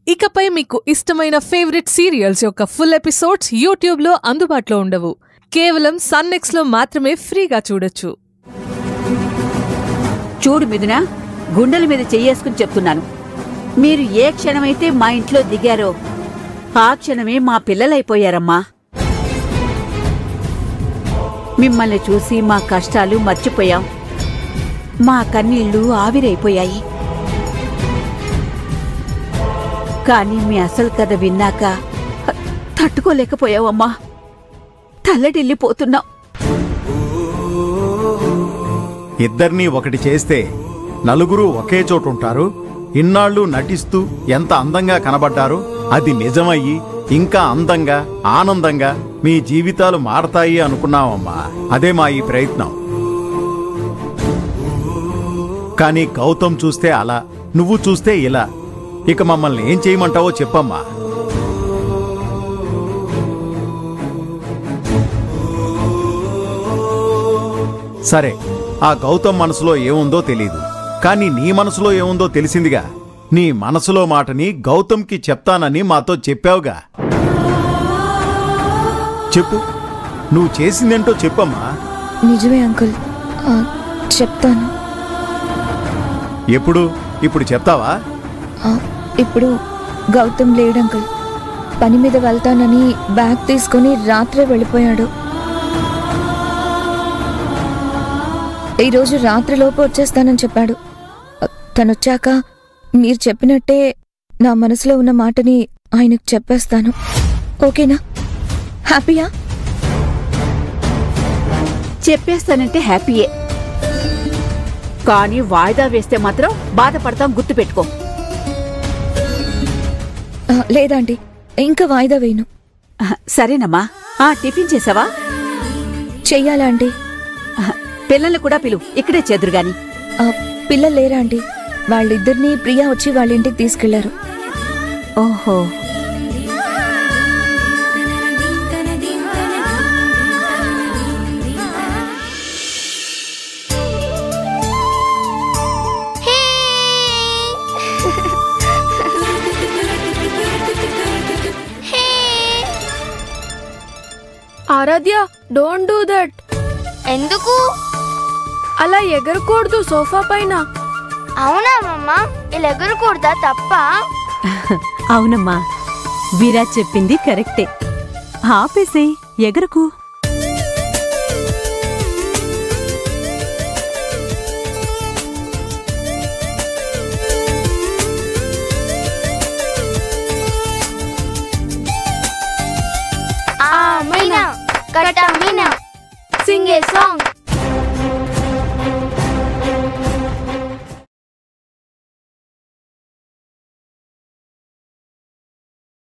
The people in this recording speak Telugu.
ఇకపై మీకు ఇష్టమైన ఫేవరెట్ సీరియల్స్ యొక్క ఫుల్ ఎపిసోడ్స్ యూట్యూబ్లో అందుబాటులో ఉండవు కేవలం సన్నెక్స్లో మాత్రమే ఫ్రీగా చూడొచ్చు చూడు మిథున గుండెల మీద చెయ్యేసుకుని చెప్తున్నాను మీరు ఏ క్షణమైతే మా ఇంట్లో దిగారో ఆ క్షణమే మా పిల్లలైపోయారమ్మా మిమ్మల్ని చూసి మా కష్టాలు మర్చిపోయాం మా కన్నీళ్లు ఆవిరైపోయాయి కానీ మీ అసలు కథ విన్నాక హ, తట్టుకోలేకపోయావమ్మా తల్లడిల్లిపోతున్నాం ఇద్దరినీ ఒకటి చేస్తే నలుగురు ఒకే చోటు ఉంటారు ఇన్నాళ్ళు నటిస్తూ ఎంత అందంగా కనబడ్డారు అది నిజమయ్యి ఇంకా అందంగా ఆనందంగా మీ జీవితాలు మారతాయి అనుకున్నామమ్మా అదే మా ఈ ప్రయత్నం కానీ గౌతమ్ చూస్తే అలా నువ్వు చూస్తే ఇలా ఇక మమ్మల్ని ఏం చేయమంటావో చెప్పమ్మా సరే ఆ గౌతమ్ మనసులో ఏముందో తెలీదు కానీ నీ మనసులో ఏముందో తెలిసిందిగా నీ మనసులో మాటని గౌతమ్కి చెప్తానని మాతో చెప్పావుగా చెప్పు నువ్వు చేసిందేంటో చెప్పమ్మా నిజమే అంకుల్ ఆ, చెప్తాను ఎప్పుడు ఇప్పుడు చెప్తావా ఆ, ఇప్పుడు గౌతమ్ లేడు అంకుల్ పని మీద వెళ్తానని బ్యాగ్ తీసుకొని రాత్రే వెళ్ళిపోయాడు ఈరోజు రాత్రిలోపు వచ్చేస్తానని చెప్పాడు ఆ, తనొచ్చాక మీరు చెప్పినట్టే నా మనసులో ఉన్న మాటని ఆయనకు చెప్పేస్తాను ఓకేనా హ్యాపీయా చెప్పేస్తానంటే హ్యాపీయే కానీ వాయిదా వేస్తే మాత్రం బాధపడతాం గుర్తుపెట్టుకో ఆ, లేదండి ఇంకా వాయిదా వేయను ఆహ్, సరేనమ్మా ఆ టిఫిన్ చేసావా చెయ్యాలా అండి ఆహ్, పిల్లల్ని కూడా పిలు ఇక్కడే చెదురుగాని ఆ, పిల్లలు లేరా అండి వాళ్ళిద్దరినీ ప్రియా వచ్చి వాళ్ళ ఇంటికి తీసుకెళ్లారు ఓహో ఆరాధ్య డోంట్ డూ దట్ ఎందుకు అలా ఎగరకూడదు సోఫా పైన అవునా మమ్మ ఇలా ఎగరకూడదా తప్ప అవునమ్మా విరాజ్ చెప్పింది కరెక్టే ఆపేసే ఎగరకు ఆమెనా కటమినా సింగ్ ఏ సాంగ్